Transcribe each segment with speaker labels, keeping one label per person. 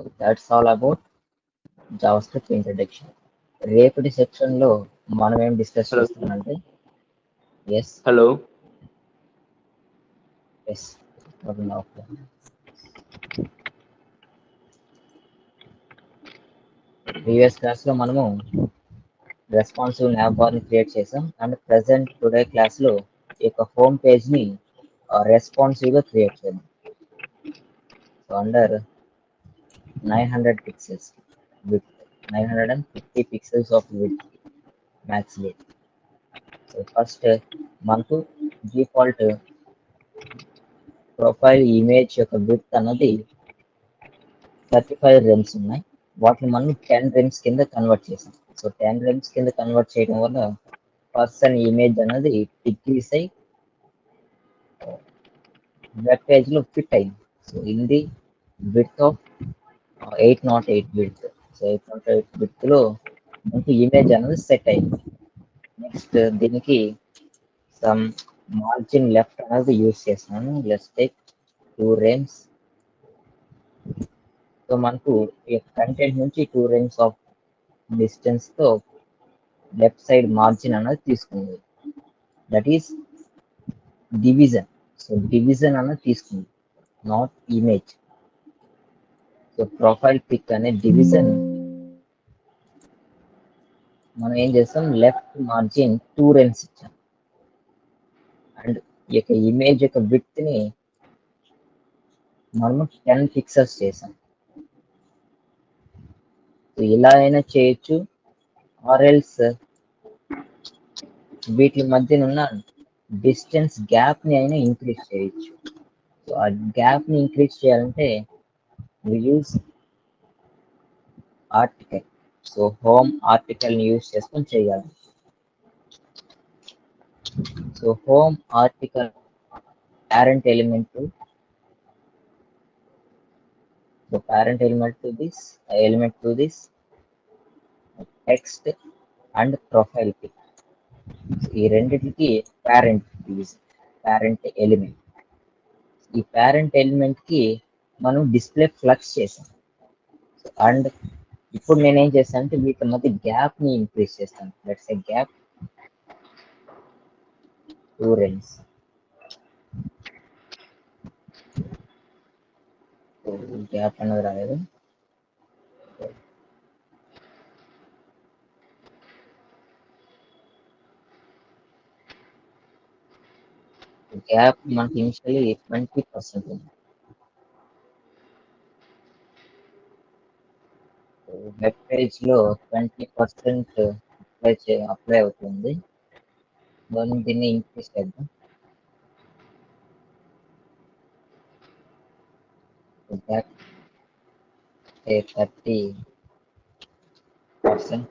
Speaker 1: That's all about JavaScript introduction రేపటి section లో మనం ఏం డిస్కస్
Speaker 2: Hello.
Speaker 1: చేస్తున్నామంటే yes
Speaker 2: hello
Speaker 1: yes previous class లో మనము రెస్పాన్సివ్ న్యావ్ బార్ ని క్రియేట్ చేసాం అండ్ ప్రెసెంట్ టుడే క్లాస్ లో ఈ యొక్క హోమ్ పేజ్ ని రెస్పాన్సివ్ గా క్రియేట్ చేద్దాం so under nine hundred pixels width nine hundred and fifty pixels of width max width so first మనకు డిఫాల్ట్ ప్రొఫైల్ ఇమేజ్ యొక్క విత్ అన్నది థర్టీ ఫైవ్ రెమ్స్ ఉన్నాయి వాటిని మనం టెన్ రెమ్స్ కింద కన్వర్ట్ చేసాం సో టెన్ రెమ్స్ కింద కన్వర్ట్ చేయడం వల్ల పర్సన్ ఇమేజ్ అనేది డిక్రీస్ అయి వెబ్ పేజ్ లో ఫిట్ అయింది సో ఇది width of eight not eight width so eight not eight width లో మనకు ఇమేజ్ అనేది సెట్ అయింది నెక్స్ట్ దీనికి సమ్ మార్జిన్ లెఫ్ట్ అనేది యూస్ చేస్తున్నాను let's take two rems so మనకు ఈ కంటెంట్ నుంచి టూ రేమ్స్ ఆఫ్ డిస్టెన్స్ తో లెఫ్ట్ సైడ్ మార్జిన్ అనేది తీసుకుంది that is division so division అనేది తీసుకుంది not image so profile pic అనే డివిజన్ మనం ఏం చేస్తాం లెఫ్ట్ మార్జిన్ టూ రెన్స్ ఇచ్చాం అండ్ ఈ యొక్క ఇమేజ్ యొక్క విత్ ని మనము టెన్ పిక్సెల్స్ చేసాం సో ఇలా అయినా చేయొచ్చు ఆర్ఎల్స్ వీటి మధ్యన ఉన్న డిస్టెన్స్ గ్యాప్ ని అయినా ఇంక్రీజ్ చేయొచ్చు సో ఆ గ్యాప్ ని ఇంక్రీజ్ చేయాలంటే use article so home article ని యూజ్ చేసుకొని చేయాలి so home article parent element to so parent element to this element to this text and profile pic ఈ రెండిటికి పేరెంట్ పేరెంట్ ఎలిమెంట్ ఈ పేరెంట్ ఎలిమెంట్ కి మనం డిస్ప్లే ఫ్లక్స్ చేసాం and ఇప్పుడు నేనేం చేస్తాను అంటే వీటి మధ్య గ్యాప్ ని ఇంక్రీజ్ చేస్తాను let's a gap two rems gap అనేది రాలేదు గ్యాప్ మనకి ఇనిషియల్లీ ట్వంటీ పర్సెంట్ ఉంది వెబ్ పేజ్ లో ట్వంటీ పర్సెంట్ అప్లై చే అప్లై అవుతుంది మనం దీన్ని ఇంక్రీజ్ చేద్దాం gap thirty percent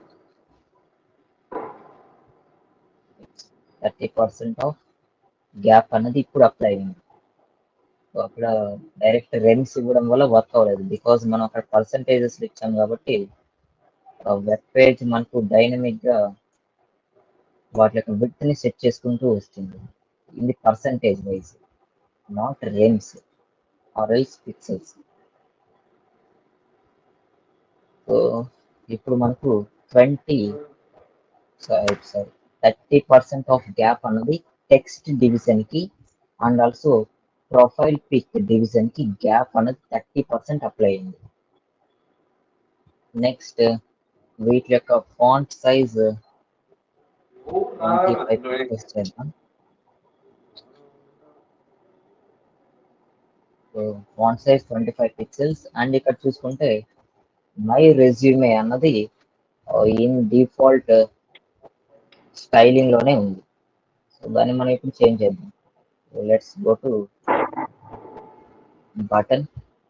Speaker 1: thirty percent of gap అన్నది ఇప్పుడు అప్లై అయింది సో అక్కడ డైరెక్ట్ రెన్స్ ఇవ్వడం వల్ల వర్క్ అవ్వలేదు బికాజ్ మనం అక్కడ పర్సంటేజెస్ ఇచ్చాం కాబట్టి వెబ్ పేజ్ మనకు డైనమిక్ గా వాటి యొక్క విత్ ని సెట్ చేసుకుంటూ వస్తుంది ఇది percentage wise not rems or else pixels so ఇప్పుడు మనకు twenty sorry sorry thirty percent of gap అన్నది టెక్స్ట్ డివిజన్ కి and also profile pic division కి గ్యాప్ అనేది థర్టీ పర్సెంట్ అప్లై అయింది నెక్స్ట్ వీటి యొక్క font size twenty five pixels చేద్దాం so font size twenty five pixels and ఇక్కడ చూసుకుంటే మై రెజ్యూమే అన్నది ఇన్ డిఫాల్ట్ స్టైలింగ్ లోనే ఉంది సో దాన్ని మనం ఇప్పుడు చేంజ్ చేద్దాం లెట్స్ గో టు బటన్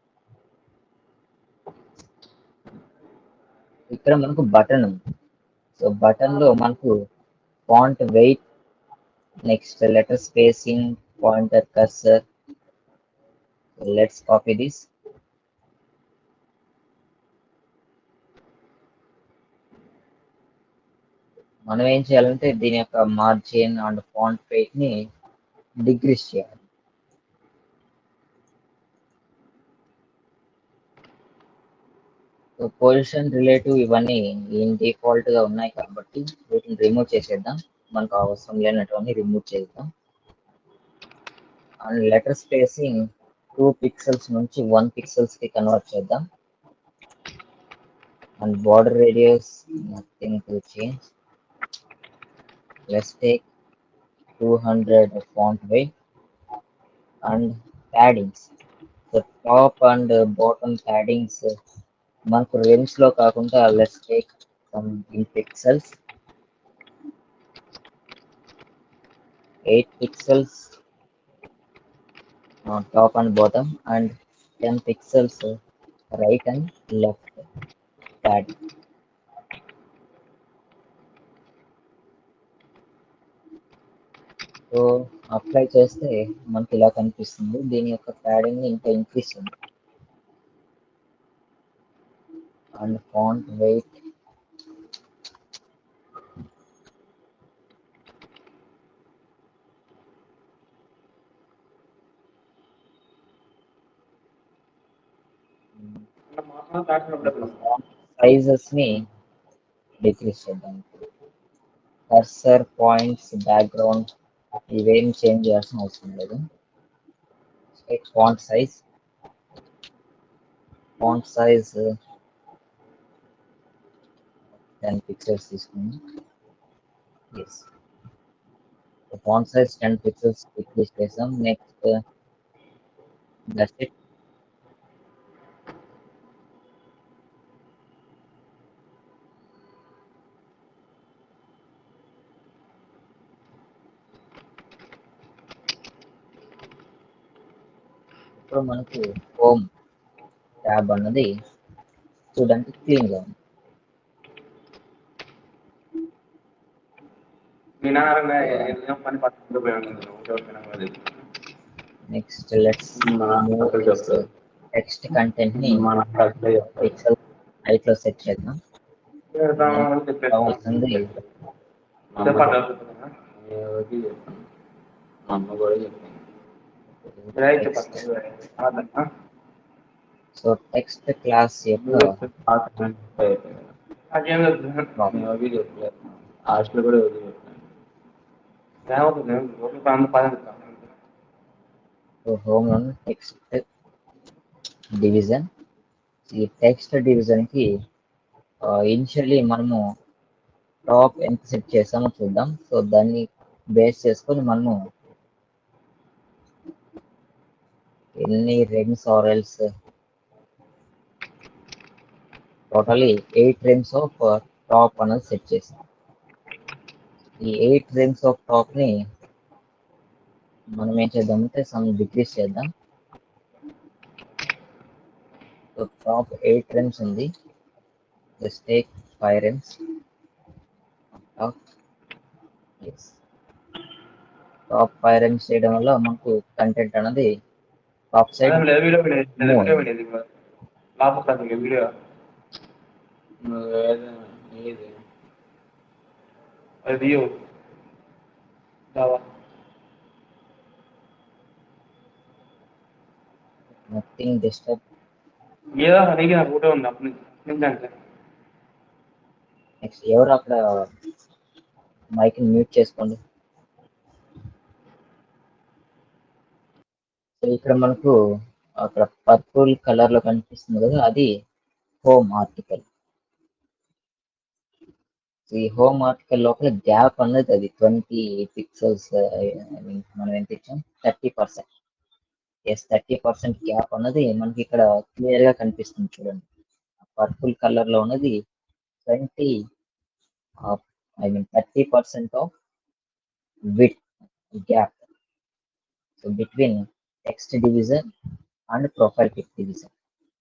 Speaker 1: ఇక్కడ మనకు బటన్ ఉంది సో బటన్ లో మనకు font weight next letter spacing pointer cursor let's copy this మనం ఏం చేయాలంటే దీని యొక్క మార్జిన్ అండ్ ఫాంట్ వెయిట్ ని డిక్రీస్ చేయాలి సో పొజిషన్ రిలేటివ్ ఇవన్నీ ఏం డిఫాల్ట్ గా ఉన్నాయి కాబట్టి వీటిని రిమూవ్ చేసేద్దాం మనకు అవసరం లేనటువంటి రిమూవ్ చేద్దాం and letter spacing two pixels నుంచి వన్ పిక్సెల్స్ కి కన్వర్ట్ చేద్దాం and border radius nothing to change let's take two hundred font weight and paddings so top and bottom paddings మనకు రిమ్స్ లో కాకుండా let's take some in pixels eight pixels top and bottom and ten pixels right and left pad so apply చేస్తే మనకి ఇలా కనిపిస్తుంది దీని యొక్క padding ని ఇంకా ఇంక్రీస్ ఉంది అండ్ ఫాంట్ వెయిట్ సైజెస్ ని డిక్రీస్ చేద్దాం కర్సర్ పాయింట్స్ బ్యాక్గ్రౌండ్ ఇవేం చేంజ్ చేయాల్సిన అవసరం లేదు font size font size ten pixels తీసుకుని yes font size ten pixels decrease చేసాం నెక్స్ట్ దట్స్ ఇట్ ఇప్పుడు మనకు హోమ్ ట్యాబ్ అన్నది చూడడానికి క్లీన్ గా ఉంది
Speaker 2: వినారంగా ఏం పని పట్టుకుంటూ పోయాను
Speaker 1: నెక్స్ట్ లెట్స్ టెక్స్ట్ కంటెంట్ ని
Speaker 2: మన అట్లే చెప్తారు.
Speaker 1: పిక్సెల్ హైట్ లో సెట్ చేద్దాం కావాల్సింది
Speaker 2: చెప్పండి
Speaker 3: ఎవరికి చెప్పాను మా అమ్మ కూడా చెప్పాను
Speaker 1: సో టెక్స్ట్ క్లాస్ యొక్క
Speaker 2: నాకేం తెలుసు
Speaker 3: ఎవరికి చెప్పలేదు హాస్టల్ కూడా ఎవరికి చెప్పాను
Speaker 2: ఏమవుతుంది ఒక ప్రాంతం పని
Speaker 1: హోమ్ టెక్స్ట్ డివిజన్ ఈ టెక్స్ట్ డివిజన్ కి ఇనిషియల్లీ మనము టాప్ ఎంత సెట్ చేసామో చూద్దాం సో దాన్ని బేస్ చేసుకొని మనము ఎన్ని rems or else totally eight rems of top అనేది సెట్ చేసాం ఈ ఎయిట్ రిమ్స్ ఆఫ్ టాప్ ని మనం ఏం చేద్దామంటే సమ్ డిక్రీస్ చేద్దాం సో టాప్ ఎయిట్ రిమ్స్ ఉంది just take five rems top yes top five rems చేయడం వల్ల మనకు కంటెంట్ అనేది top side
Speaker 2: video video video లాభం వీడియో
Speaker 3: నువ్వు ఏదైనా ఏది
Speaker 2: అది లాభం
Speaker 1: నథింగ్ డిస్టర్బ్
Speaker 2: ఏదో నీకు నాకు ఒకటే ఉంది అప్పటి నుంచి నుంచి అంటే
Speaker 1: నెక్స్ట్ ఎవరు అక్కడ మైక్ మ్యూట్ చేసుకోండి సో ఇక్కడ మనకు అక్కడ పర్పుల్ కలర్ లో కనిపిస్తుంది కదా అది హోమ్ ఆర్టికల్ ఈ హోమ్ ఆర్టికల్ లోపల గ్యాప్ అన్నది అది ట్వంటీ పిక్సెల్స్ మనం ఎంత ఇచ్చాం thirty percent yes thirty percent gap అన్నది మనకి ఇక్కడ క్లియర్ గా కనిపిస్తుంది చూడండి పర్పుల్ కలర్ లో ఉన్నది twenty I mean thirty percent of width gap so between text division and profile pic division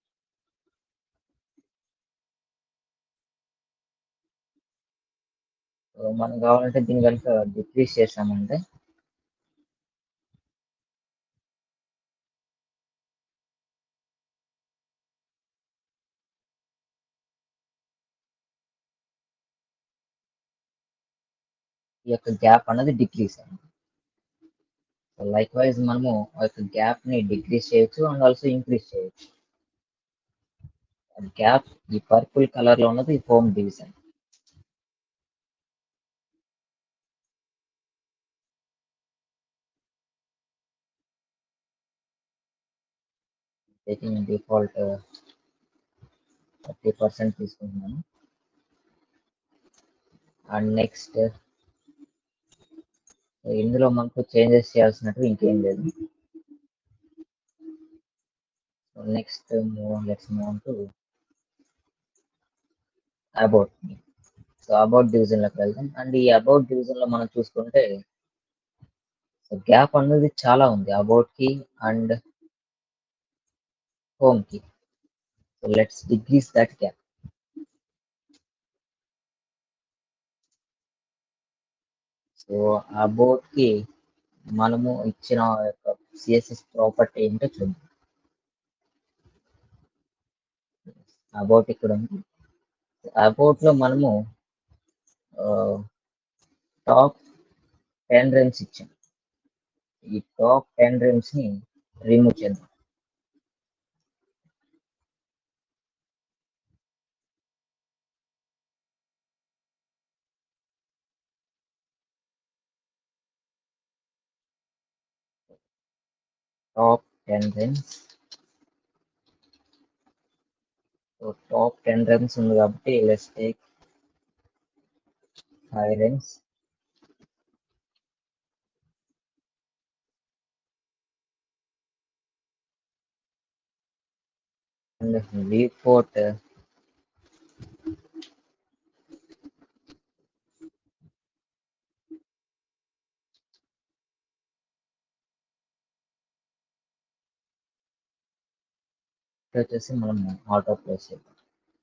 Speaker 1: so మనం కావాలంటే దీని కనుక డిక్రీస్ చేసామంటే ఈ యొక్క గ్యాప్ అనేది డిక్రీస్ అయింది లైక్ వైజ్ మనము ఆ యొక్క గ్యాప్ ని డిక్రీస్ చేయొచ్చు అండ్ ఆల్సో ఇంక్రీజ్ చేయొచ్చు గ్యాప్ ఈ పర్పుల్ కలర్ లో ఉన్నది home division taking default thirty percent తీసుకుంటున్నాను అండ్ నెక్స్ట్ ఇందులో మనకు చేంజెస్ చేయాల్సినట్టు ఇంకేం లేదు next let's move to about so about division లోకి వెళ్దాం అండ్ ఈ అబౌట్ డివిజన్ లో మనం చూసుకుంటే గ్యాప్ అనేది చాలా ఉంది అబౌట్ కి అండ్ హోమ్ కి so let's decrease that gap so about కి మనము ఇచ్చిన యొక్క సిఎస్ఎస్ ప్రాపర్టీ ఏంటో చూద్దాం అబౌట్ ఇక్కడ ఉంది అబౌట్ లో మనము టాప్ టెన్ రేమ్స్ ఇచ్చాం ఈ టాప్ టెన్ రేమ్స్ ని రిమూవ్ చేద్దాం top ten rems so top ten rems ఉంది కాబట్టి let's take five rems and viewport uh, ఇక్కడ వచ్చేసి మనం ఆటో ప్లేస్ చేద్దాం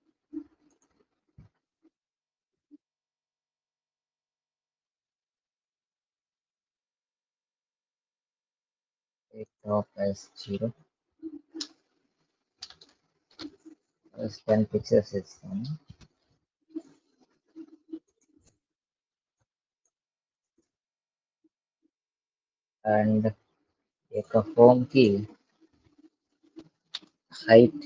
Speaker 1: top as zero ten pictures ఇస్తాము అండ్ యొక్క ఫోమ్ కి హైట్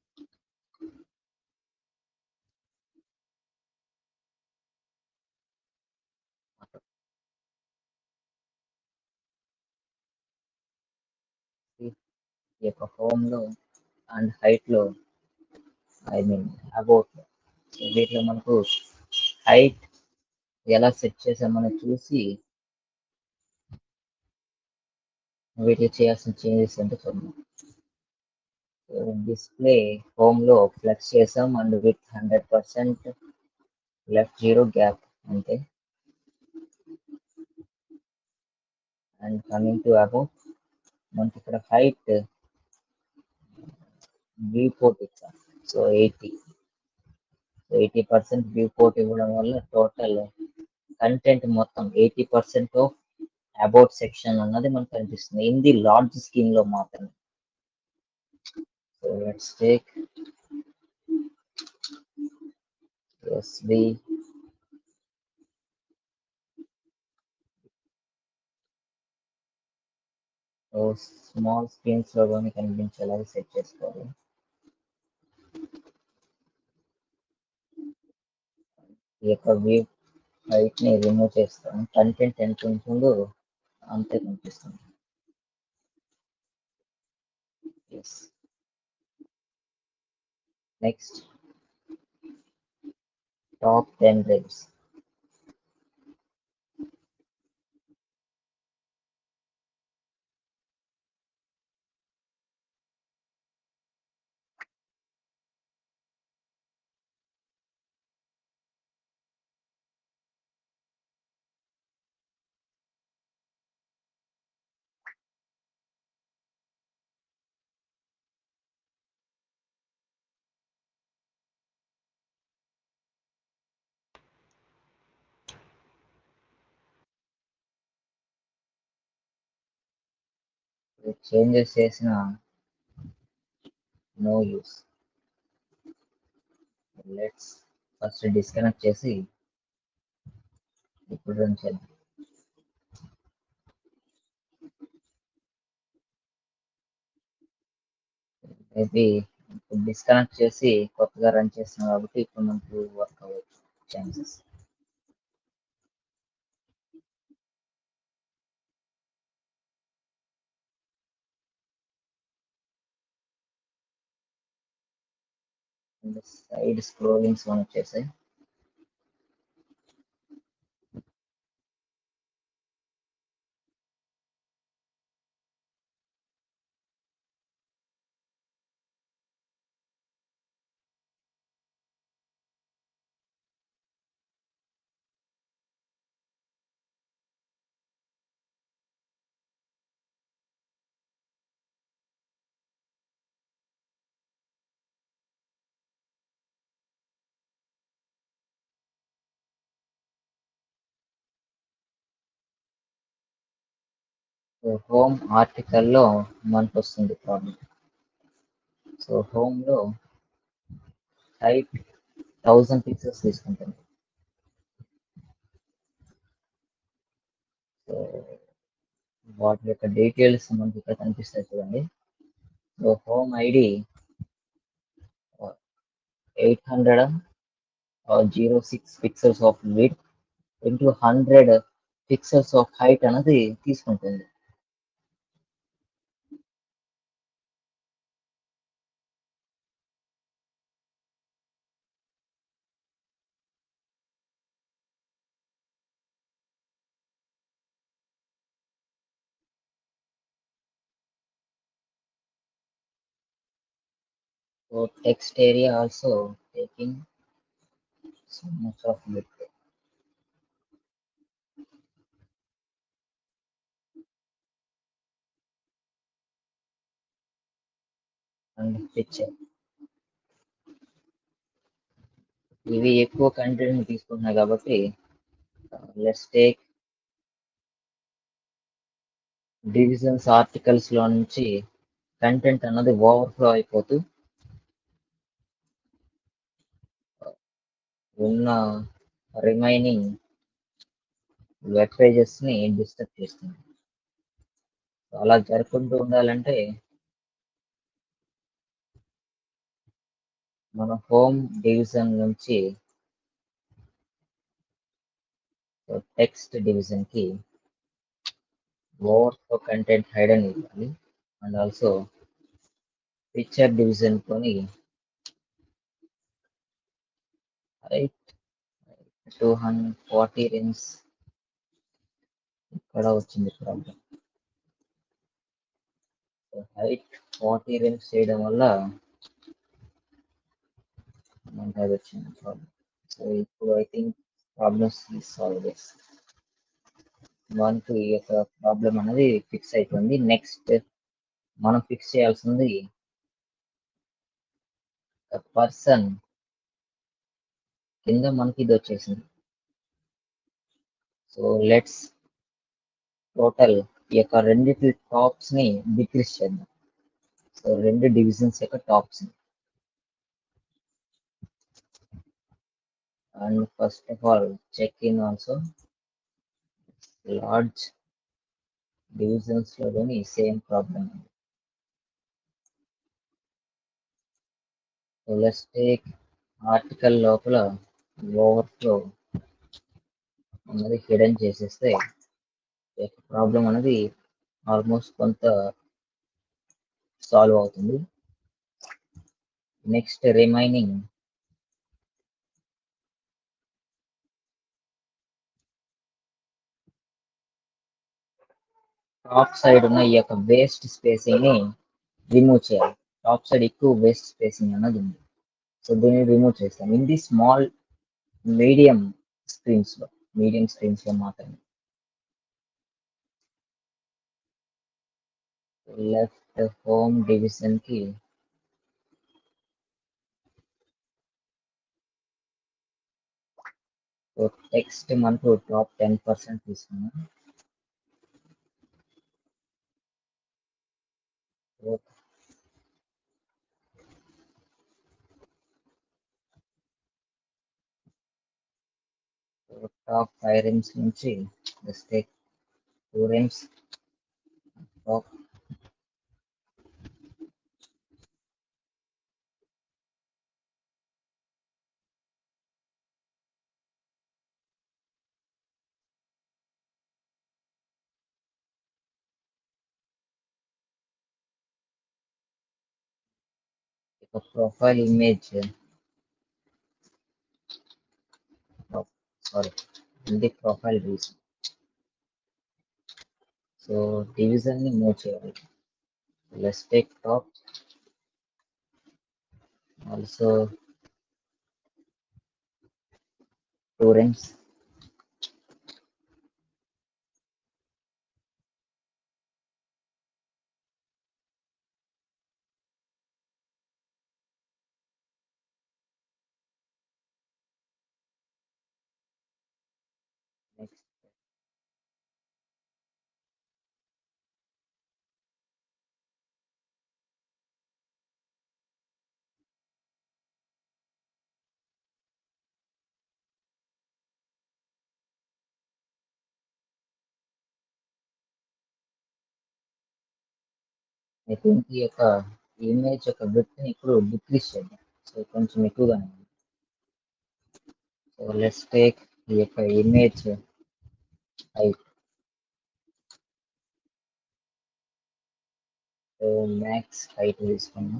Speaker 1: ఈ యొక్క హోమ్ లో అండ్ హైట్ లో ఐ మీన్ అబౌట్ వీటిలో మనకు హైట్ ఎలా సెట్ చేసామని చూసి వీటికి చేయాల్సిన చేంజెస్ అంటే చూద్దాం డిస్ప్లే హోమ్ లో ఫ్లెక్స్ చేసాం and width hundred percent left zero gap అంతే అండ్ కమింగ్ టు అబౌట్ మనకి ఇక్కడ హైట్ వ్యూ పోర్ట్ ఇచ్చాం so eighty eighty percent viewport ఇవ్వడం వల్ల టోటల్ కంటెంట్ మొత్తం eighty percent of about section అన్నది మనకు కనిపిస్తుంది ఇన్ ది లార్జ్ స్కీమ్ లో మాత్రమే so let's take SB small screens లో కానీ కనిపించేలాగా సెట్ చేసుకోవాలి ఈ యొక్క వ్యూ హైట్ ని రిమూవ్ చేస్తాం కంటెంట్ ఎంత ఉంటుందో అంతే కనిపిస్తుంది yes next top ten rates changes చేసిన no use let's first disconnect చేసి ఇప్పుడు రన్ చేద్దాం మేబీ డిస్కనెక్ట్ చేసి కొత్తగా రన్ చేస్తున్నాం కాబట్టి ఇప్పుడు మనకు వర్క్ అవ్వచ్చు ఛాన్సెస్ సైడ్ స్క్రోలింగ్స్ వన్ వచ్చేసాయి సో హోమ్ ఆర్టికల్లో మనకు వస్తుంది ప్రాబ్లం సో హోమ్లో హైట్ థౌజండ్ పిక్సెల్స్ తీసుకుంటుంది సో వాటి యొక్క డీటెయిల్స్ మనకి ఇక్కడ కనిపిస్తాయి చూడండి so home ID eight hundred zero six pixels of width into hundred pixels of height అనేది తీసుకుంటుంది So text area also taking so much of width. And picture. ఇవి ఎక్కువ కంటెంట్ తీసుకుంటున్నాయి కాబట్టి లెట్స్ టేక్ డివిజన్స్ ఆర్టికల్స్ లో నుంచి content అన్నది overflow అయిపోతూ ఉన్న రిమైనింగ్ వెబ్ పేజెస్ ని డిస్టర్బ్ చేస్తుంది అలా జరుపుకుంటూ ఉండాలంటే మన హోమ్ డివిజన్ నుంచి టెక్స్ట్ డివిజన్ కి ఓవర్ఫ్లో కంటెంట్ హైడ్ అని ఇవ్వాలి అండ్ ఆల్సో పిక్చర్ డివిజన్ కొని height two hundred forty range ఇక్కడ వచ్చింది ప్రాబ్లం హైట్ ఫార్టీ రేంజ్ చేయడం వల్ల మనకు అది వచ్చింది ప్రాబ్లం సో ఇప్పుడు ఐ థింక్ ప్రాబ్లమ్స్ సాల్వ్ చేస్తాం మనకు ఈ యొక్క ప్రాబ్లం అనేది ఫిక్స్ అయిపోయింది నెక్స్ట్ మనం ఫిక్స్ చేయాల్సింది పర్సన్ కింద మనకి ఇది వచ్చేసింది సో లెట్స్ టోటల్ ఈ యొక్క రెండిటి టాప్స్ ని డిక్రీస్ చేద్దాం సో రెండు డివిజన్స్ యొక్క టాప్స్ ని and first of all check in also large divisions లోని same problem so let's take article లోపల ఓవర్ఫ్లో అన్నది హిడెన్ చేసేస్తే ప్రాబ్లం అనేది ఆల్మోస్ట్ కొంత సాల్వ్ అవుతుంది నెక్స్ట్ రిమైనింగ్ టాప్ సైడ్ ఉన్న ఈ యొక్క వేస్ట్ స్పేసింగ్ ని రిమూవ్ చేయాలి టాప్ సైడ్ ఎక్కువ వేస్ట్ స్పేసింగ్ అన్నది ఉంది సో దీన్ని రిమూవ్ చేస్తాం in the small medium screens లో మీడియం స్క్రీన్స్ లో మాత్రమే లెఫ్ట్ హోమ్ డివిజన్ కి టెక్స్ట్ మనకు టాప్ టెన్ పర్సెంట్ తీసుకున్నాం టాప్ ఫైవ్ రిమ్స్ నుంచి just take two rems top a profile image oh, sorry the profile reason so division ని move చేయాలి let's take top also two rings next I think ఈ యొక్క image యొక్క width ని ఇప్పుడు decrease చేద్దాం so కొంచెం ఎక్కువగానే ఉంది సో లెట్స్ టేక్ ఈ యొక్క image height so max height తీసుకున్నాం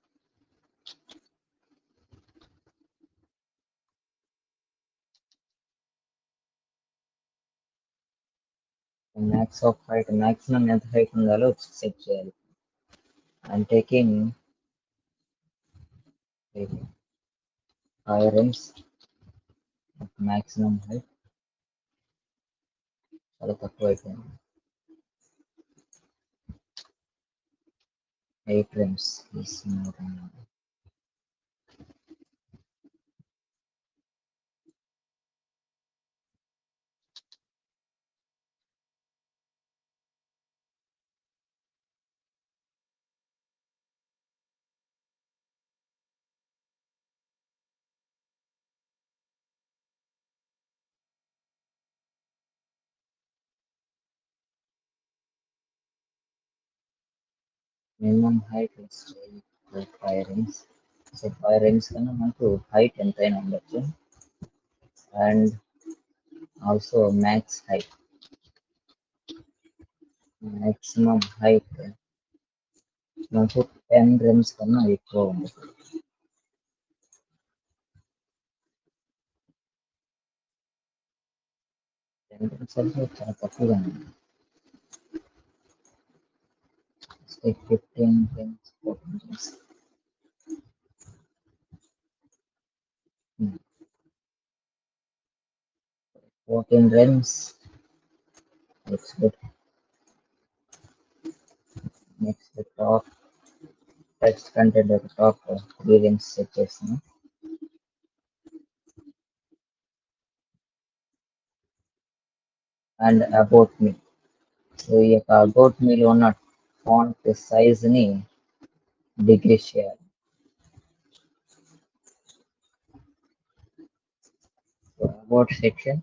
Speaker 1: మ్యాక్స్ ఆఫ్ హైట్ మాక్సిమం ఎంత హైట్ ఉండాలో సెట్ చేయాలి I'm taking five rings maximum height చాలా తక్కువ అయిపోయింది ఎయిట్ రింగ్స్ తీసుకున్నాం minimum height five rings so five rings కన్నా మనకు హైట్ ఎంతైనా ఉండొచ్చు and also max height maximum height మనకు టెన్ రింగ్స్ కన్నా ఎక్కువ ఉండదు టెన్ రింగ్స్ అంటే చాలా తక్కువగా ఉంది fifteen rings fourteen rings fourteen runs. Looks good. Next, the top text content at the top uh, three rings set చేస్తాను అండ్ అబౌట్ మీ సో ఈ యొక్క అబౌట్ మీలో ఉన్న ఫాంట్ సైజ్ ని డిక్రీస్ చేయాలి so about section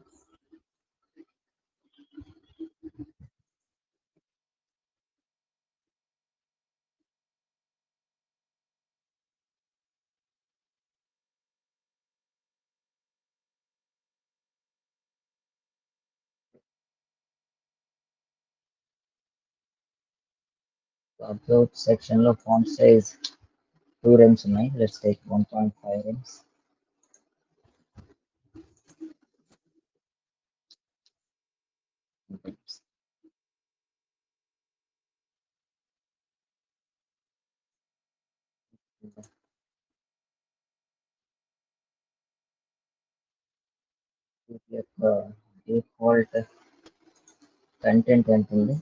Speaker 1: about section లో font size two rems ఉన్నాయి let's take one point five rems యొక్క డిఫాల్ట్ కంటెంట్ ఎంత ఉంది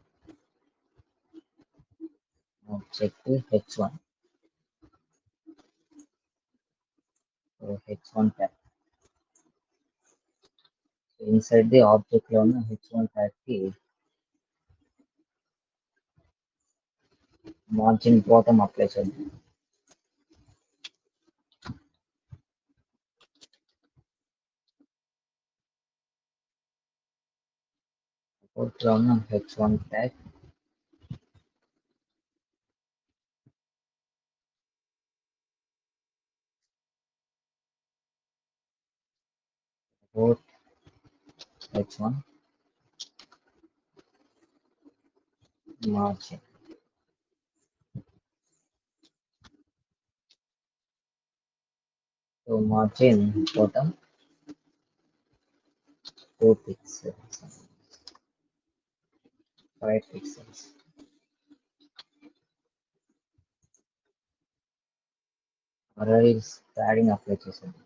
Speaker 1: check H one H one tag inside the object లో ఉన్న హెచ్ వన్ ట్యాగ్ కి మార్జిన్ బాటమ్ అప్లై చేద్దాం out లో ఉన్న H one tag about h1 margin So margin bottom two pixels, five pixels. Otherwise padding apply చేసాను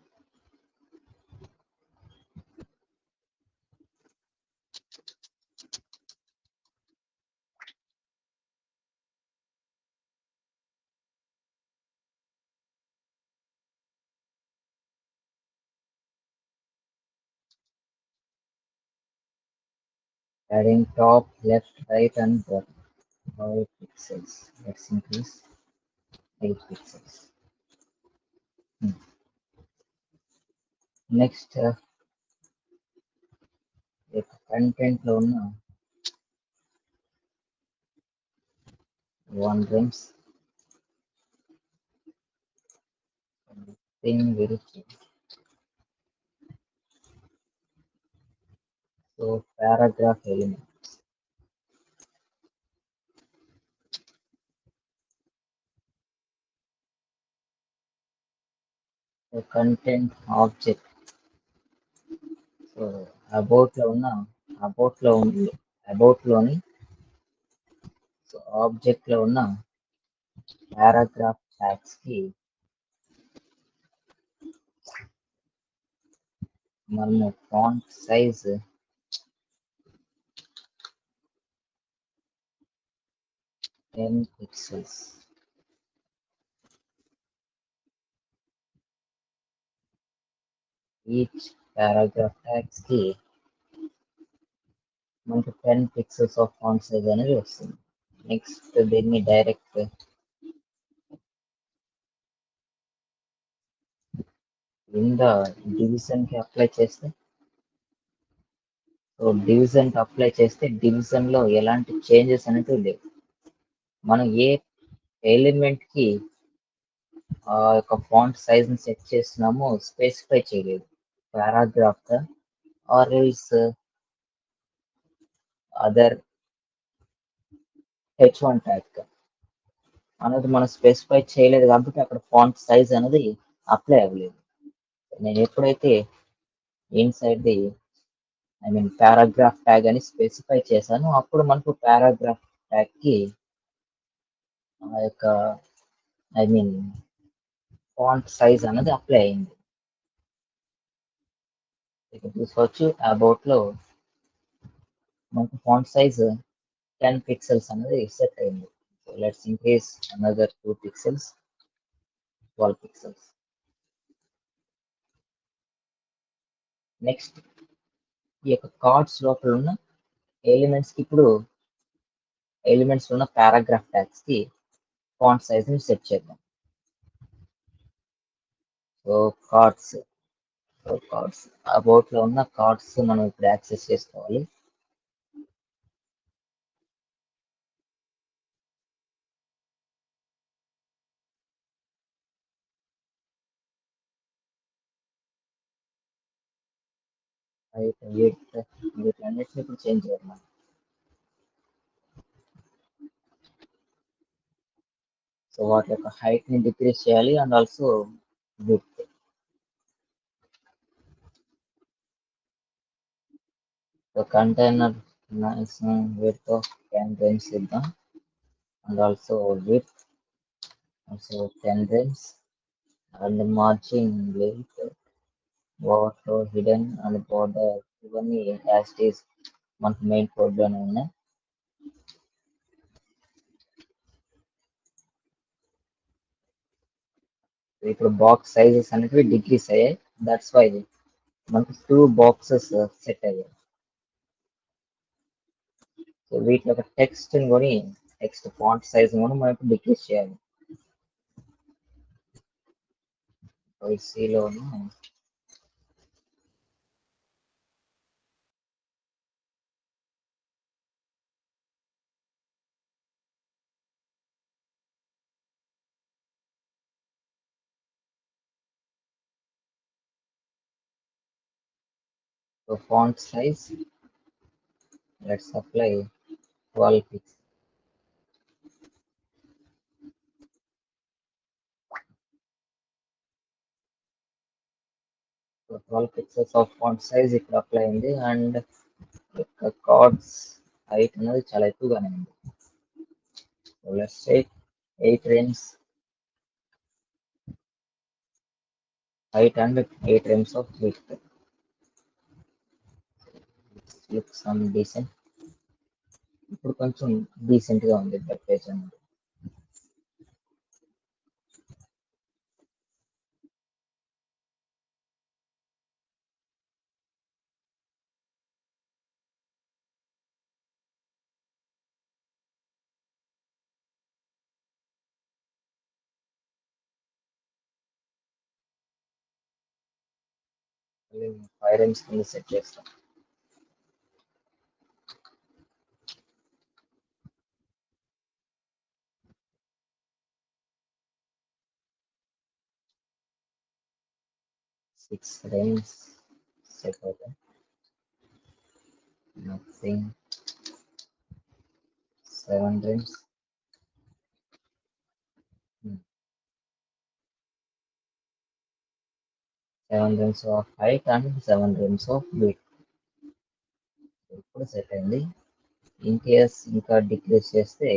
Speaker 1: adding top, left, right, and bottom. 5 pixels. Let's increase 8 pixels. Hmm. Next, uh, content లో ఉన్న one rems thing will change. So paragraph element. So content object. So about లో ఉన్న about లో ఉంది about లోని so object లో ఉన్న paragraph tags కి మనము font size ten pixels each paragraph tags కి మనకి ten pixels of font size అనేది వస్తుంది నెక్స్ట్ దీన్ని డైరెక్ట్ కింద డివిజన్ కి అప్లై చేస్తే సో డివిజన్ కి అప్లై చేస్తే డివిజన్ లో ఎలాంటి చేంజెస్ అనేవి లేవు మనం ఏ ఎలిమెంట్ కి ఆ యొక్క ఫాంట్ సైజ్ ని సెట్ చేస్తున్నామో స్పెసిఫై చేయలేదు పారాగ్రాఫ్ గా or else other H one tag గా అనేది మనం స్పెసిఫై చేయలేదు కాబట్టి అక్కడ ఫాంట్ సైజ్ అనేది అప్లై అవ్వలేదు నేను ఎప్పుడైతే inside the I mean paragraph tag అని స్పెసిఫై చేశాను అప్పుడు మనకు పారాగ్రాఫ్ ట్యాగ్ కి ఆ యొక్క ఐ మీన్ ఫాంట్ సైజ్ అనేది అప్లై అయింది ఇక్కడ చూసుకోవచ్చు అబౌట్ లో మనకు ఫాంట్ సైజ్ టెన్ పిక్సెల్స్ అనేది సెట్ అయింది so let's increase another two pixels twelve pixels next ఈ యొక్క కార్డ్స్ లోపల ఉన్న ఎలిమెంట్స్ కి ఇప్పుడు ఎలిమెంట్స్ ఉన్న పారాగ్రాఫ్ ట్యాగ్స్ కి ఫాంట్ సైజ్ ని సెట్ చేద్దాం so cards so cards about లో ఉన్న కార్డ్స్ మనం ఇప్పుడు యాక్సెస్ చేసుకోవాలి అయితే వీటి వీటన్నిటిని ఇప్పుడు చేంజ్ చేయాలి మనం సో వాటి యొక్క హైట్ ని డిక్రీస్ చేయాలి and also width so container width ten range ఇద్దాం and also width also ten range and margin with overflow hidden and border ఇవన్నీ యాస్టీస్ మనకు మెయిన్ కోడ్ లోనే ఉన్నాయి ఇప్పుడు బాక్స్ సైజెస్ అనేవి డిక్రీస్ అయ్యాయి దట్స్ వై మనకు టూ బాక్సెస్ సెట్ అయ్యాయి సో వీటి యొక్క టెక్స్ట్ కొని టెక్స్ట్ ఫాంట్ సైజ్ కూడా మనకు డిక్రీస్ చేయాలి లోను So font size, let's apply 12 pixels. Twelve pixels of font size ఇక్కడ అప్లై అయింది అండ్ యొక్క కార్డ్స్ హైట్ అనేది చాలా ఎక్కువగానే ఉంది let's take eight rems height and 8 rems of width. Looks some decent. ఇప్పుడు కొంచెం డీసెంట్ గా ఉంది వెబ్ పేజ్ అనేది ఫైవ్ రెమ్స్ కింద సెట్ చేస్తాం సిక్స్ రెమ్స్ సెట్ అవుతాయి nothing seven rems seven rems of height and seven rems of weight ఇప్పుడు set అయింది ఇన్ కేస్ ఇంకా డిక్రీస్ చేస్తే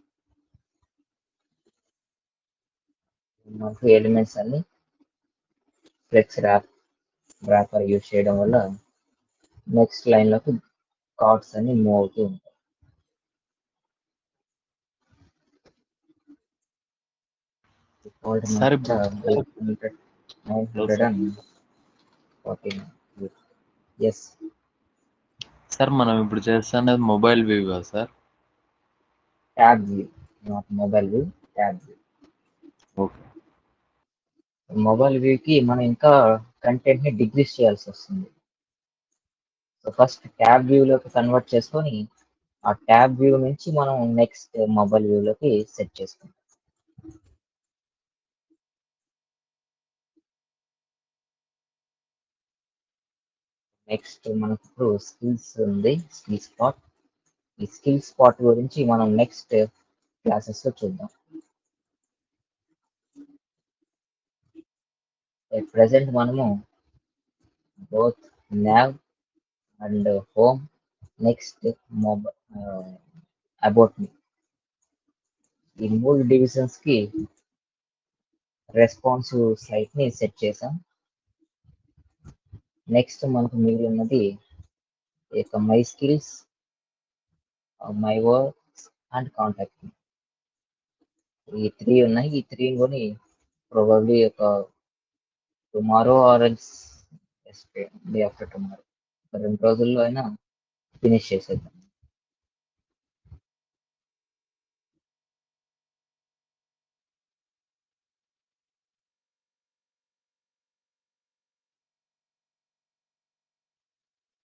Speaker 1: మనకు ఎలిమెంట్స్ అన్ని ఫ్లెక్స్ ర్యాప్ ర్యాపర్ యూజ్ చేయడం వల్ల నెక్స్ట్ లైన్లోకి కార్డ్స్ అన్ని మూవ్ అవుతూ ఉంటాయి
Speaker 4: Sir, ఇప్పుడు-
Speaker 1: nine hundred and fourteen yes
Speaker 4: sir మనం ఇప్పుడు చేస్తున్నది mobile view sir
Speaker 1: tab view not mobile view tab view
Speaker 4: okay
Speaker 1: mobile వ్యూకి మనం ఇంకా కంటెంట్ ని డిగ్రీస్ చేయాల్సి వస్తుంది సో ఫస్ట్ ట్యాబ్ వ్యూలోకి కన్వర్ట్ చేసుకొని ఆ ట్యాబ్ వ్యూ నుంచి మనం నెక్స్ట్ మొబైల్ వ్యూలోకి సెట్ చేసుకుంటాం నెక్స్ట్ మనకు ఇప్పుడు స్కిల్స్ ఉంది స్కిల్ స్పాట్ ఈ స్కిల్ స్పాట్ గురించి మనం నెక్స్ట్ క్లాసెస్ లో చూద్దాం ప్రెసెంట్ మనము both nav and home next mobile about me ఈ మూడు డివిజన్స్ కి రెస్పాన్సివ్ సైట్ ని సెట్ చేసాం నెక్స్ట్ మనకు మిగిలి ఉన్నది ఇక my skills my works and contact ఈ త్రీ ఉన్నాయి ఈ త్రీ కొని ప్రాబబ్లీ ఒక tomorrow or else day after tomorrow రెండు రోజుల్లో అయినా ఫినిష్ చేసేద్దాం